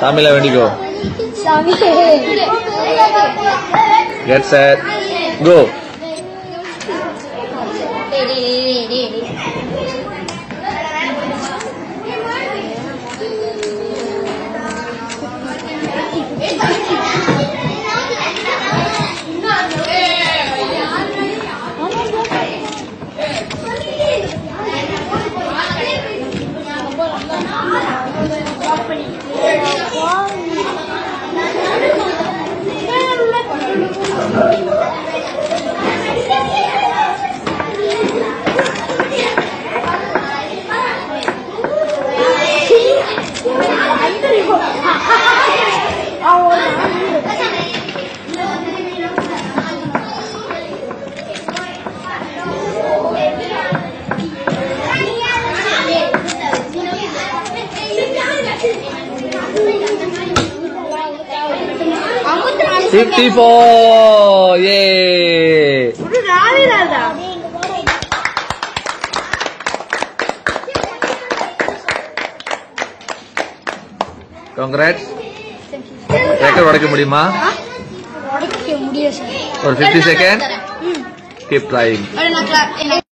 சாமியில வேண்டிக்கோ சாமி get set go fifty four ஏ கங்க்ராட்ஸ் ரெக்கார்ட் உடைக்க முடியுமா உடைக்க முடியும் சார் ஒரு ஃபிஃப்டி செகண்ட் கீப் ட்ரைங் நான்